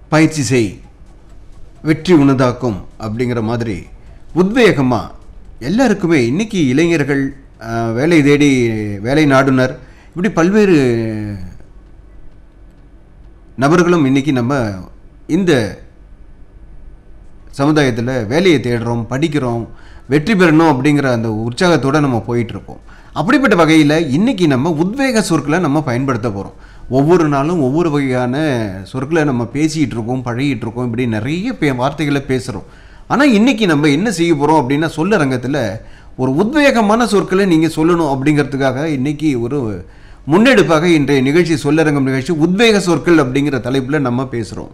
பயிற்சி செய் வெற்றி உனதாக்கும் அப்படிங்கிற மாதிரி உத்வேகமாக எல்லாருக்குமே இன்னைக்கு இளைஞர்கள் அஹ், வேலை தேடி வேலை நாடுனர் இப்படி பல்வேறு நபர்களும் இன்னைக்கு நம்ம இந்த சமுதாயத்தில் வேலையை தேடுறோம் படிக்கிறோம் வெற்றி பெறணும் அப்படிங்கிற அந்த உற்சாகத்தோடு நம்ம போயிட்டுருப்போம் அப்படிப்பட்ட வகையில் இன்றைக்கி நம்ம உத்வேக சொற்களை நம்ம பயன்படுத்த போகிறோம் ஒவ்வொரு நாளும் ஒவ்வொரு வகையான சொற்களை நம்ம பேசிகிட்டு இருக்கோம் பழகிட்டு இருக்கோம் இப்படி நிறைய பே வார்த்தைகளை பேசுகிறோம் ஆனால் இன்றைக்கி நம்ம என்ன செய்ய போகிறோம் அப்படின்னா சொல்லரங்கத்தில் ஒரு உத்வேகமான சொற்களை நீங்கள் சொல்லணும் அப்படிங்கிறதுக்காக இன்றைக்கி ஒரு முன்னெடுப்பாக இன்றைய நிகழ்ச்சி சொல்லரங்கம் நிகழ்ச்சி உத்வேக சொற்கள் அப்படிங்கிற தலைப்பில் நம்ம பேசுகிறோம்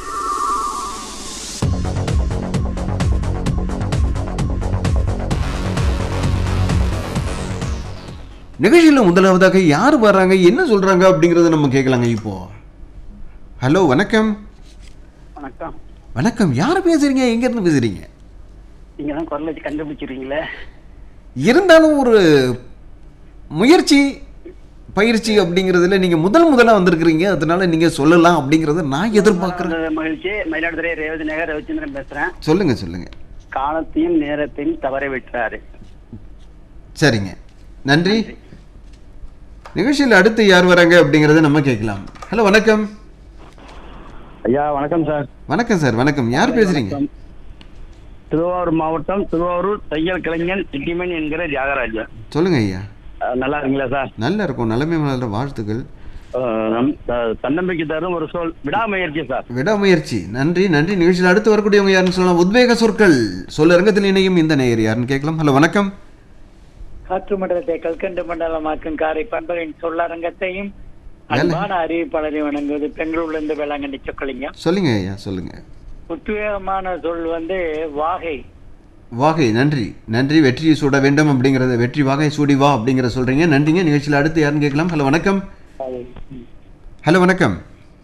நிகழ்ச்சியில் முதலாவதாக யார் வர்றாங்க என்ன சொல்கிறாங்க அப்படிங்கிறத நம்ம கேட்கலாங்க இப்போ ஹலோ வணக்கம் வணக்கம் வணக்கம் யார் பேசுகிறீங்க எங்கேருந்து பேசுகிறீங்க நீங்க தான் குரல் வச்சு கண்டுபிடிச்சிருக்கீங்களே இருந்தாலும் ஒரு முயற்சி பயிற்சி அப்படிங்கிறதுல நீங்கள் முதல் முதலாக வந்திருக்கிறீங்க அதனால நீங்கள் சொல்லலாம் அப்படிங்கிறத நான் எதிர்பார்க்குறேன் அந்த மகிழ்ச்சி மயிலாடுதுறை ரேவதி நகர் ரவிச்சந்திரன் பேசுறேன் சொல்லுங்கள் சொல்லுங்கள் காலத்தையும் நேரத்தையும் தவற விட்டாரு சரிங்க நன்றி நிகழ்ச்சியில் அடுத்து யார் வராங்க அப்படிங்கிறத நம்ம கேட்கலாம் ஹலோ வணக்கம் ஐயா வணக்கம் சார் வணக்கம் சார் வணக்கம் யார் பேசுகிறீங்க திருவாரூர் மாவட்டம் திருவாரூர் தையல் கலைஞன் சிட்டிமன் என்கிற தியாகராஜன் சொல்லுங்க ஐயா அஹ், நல்லா இருக்கீங்களா சார் நல்லா இருக்கும் நிலைமை மலர வாழ்த்துக்கள் அஹ், நம் த- தன்னம்பிக்கை தரும் ஒரு சொல் விடாமுயற்சி சார் விடாமுயற்சி நன்றி நன்றி நிகழ்ச்சியில் அடுத்து வரக்கூடியவங்க யாருன்னு சொல்லலாம் உத்வேக சொற்கள் சொல்லரங்கத்தில் இணையும் இந்த நேயர் யாருன்னு கேட்கலாம் ஹலோ வணக்கம் காற்று மண்டலத்தை கல்கண்டு மண்டலமாக்கும் காரை பண்பலின் சொல்லரங்கத்தையும் வேலை. அன்பான அறிவிப்பாளரை வணங்குவது பெங்களூர்ல இருந்து வேளாங்கண்ணி சொக்கலிங்கம் சொல்லுங்க ஐயா சொல்லுங்க உத்வேகமான சொல் வந்து வாகை வாகை நன்றி நன்றி வெற்றியை சூட வேண்டும் அப்படிங்கிறத வெற்றி வாகை சூடி வா அப்படிங்கிற சொல்றீங்க நன்றிங்க நிகழ்ச்சியில் அடுத்து யாருன்னு கேட்கலாம் ஹலோ வணக்கம் ஹலோ வணக்கம்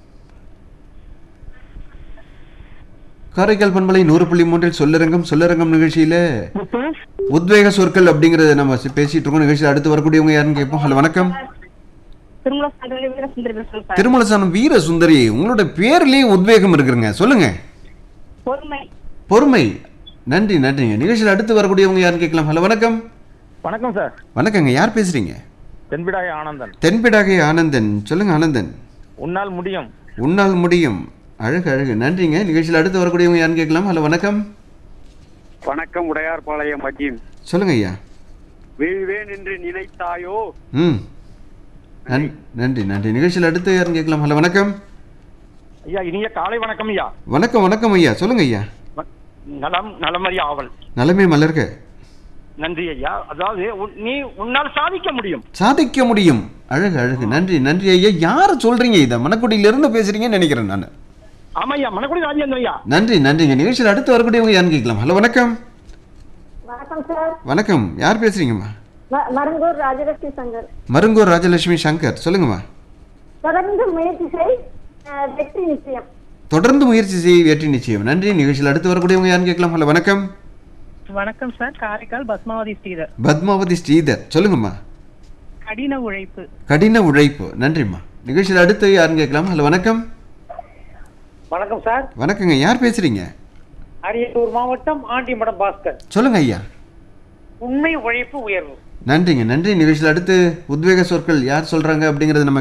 காரைக்கால் பண்பலை நூறு புள்ளி மூன்றில் சொல்லரங்கம் சொல்லரங்கம் நிகழ்ச்சியில உத்வேக சொற்கள் அப்படிங்கறத நம்ம சி- பேசிட்டு இருக்கோம் நிகழ்ச்சியில் அடுத்து வரக்கூடியவங்க யாருன்னு கேட்போம் ஹலோ வணக்கம் திருமலா சாதனை வீரசுந்தரி பேசுறேன் சார் திருமலசானம் வீர சுந்தரி உங்களோட பேர்லயே உத்வேகம் இருக்குங்க சொல்லுங்க பொறுமை பொறுமை நன்றி நன்றிங்க நிகழ்ச்சியில் அடுத்து வரக்கூடியவங்க யாருன்னு கேட்கலாம் ஹலோ வணக்கம் வணக்கம் சார் வணக்கங்க யார் பேசுறீங்க தென்பிடாய ஆனந்தன் தென்பிடாகை ஆனந்தன் சொல்லுங்க ஆனந்தன் உன்னால் முடியும் உன்னால் முடியும் அழகு அழகு நன்றிங்க நிகழ்ச்சியில் அடுத்து வரக்கூடியவங்க யாருன்னு கேட்கலாம் ஹலோ வணக்கம் வணக்கம் உடையார்பாளையம் மஜீம் சொல்லுங்க ஐயா வீழ்வேன் என்று நினைத்தாயோ ம் நன்- நன்றி நன்றி நிகழ்ச்சியில் அடுத்து யாருன்னு கேட்கலாம் ஹலோ வணக்கம் ஐயா இனிய காலை வணக்கம் ஐயா வணக்கம் வணக்கம் ஐயா சொல்லுங்க ஐயா நலம் நலமறி ஆவல் நலமே மலர்க நன்றி ஐயா அதாவது உன்- நீ உன்னால் சாதிக்க முடியும் சாதிக்க முடியும் அழகு அழகு நன்றி நன்றி ஐயா யார் சொல்றீங்க இதை மணக்குடியிலிருந்து பேசுறீங்கன்னு நினைக்கிறேன் நான் ஆமா ஐயா மணக்குடி ராஜேந்திரன் ஐயா நன்றி நன்றிங்க நிகழ்ச்சியில் அடுத்து வரக்கூடியவங்க யாருன்னு கேட்கலாம் ஹலோ வணக்கம் வணக்கம் சார் வணக்கம் யார் பேசுறீங்கம்மா வ- மருங்கூர் ராஜலட்சுமி சங்கர் மருங்கூர் ராஜலட்சுமி சங்கர் சொல்லுங்கம்மா தொடர்ந்து முயற்சி செய் அஹ், வெற்றி நிச்சயம் தொடர்ந்து முயற்சி செய் வெற்றி நிச்சயம் நன்றி நிகழ்ச்சியில் அடுத்து வரக்கூடியவங்க யாருன்னு கேட்கலாம் ஹலோ வணக்கம் வணக்கம் சார் காரைக்கால் பத்மாவதி ஸ்ரீதர் பத்மாவதி ஸ்ரீதர் சொல்லுங்கம்மா கடின உழைப்பு கடின உழைப்பு நன்றிம்மா நிகழ்ச்சியில் அடுத்து யாருன்னு கேட்கலாம் ஹலோ வணக்கம் வணக்கம் சார் வணக்கங்க யார் பேசுறீங்க அரியலூர் மாவட்டம் ஆண்டிமடம் பாஸ்கர் சொல்லுங்க ஐயா உண்மை உழைப்பு உயர்வு நன்றிங்க நன்றி நிகழ்ச்சியில் அடுத்து உத்வேக சொற்கள் யார் சொல்றாங்க அப்படிங்கறத நம்ம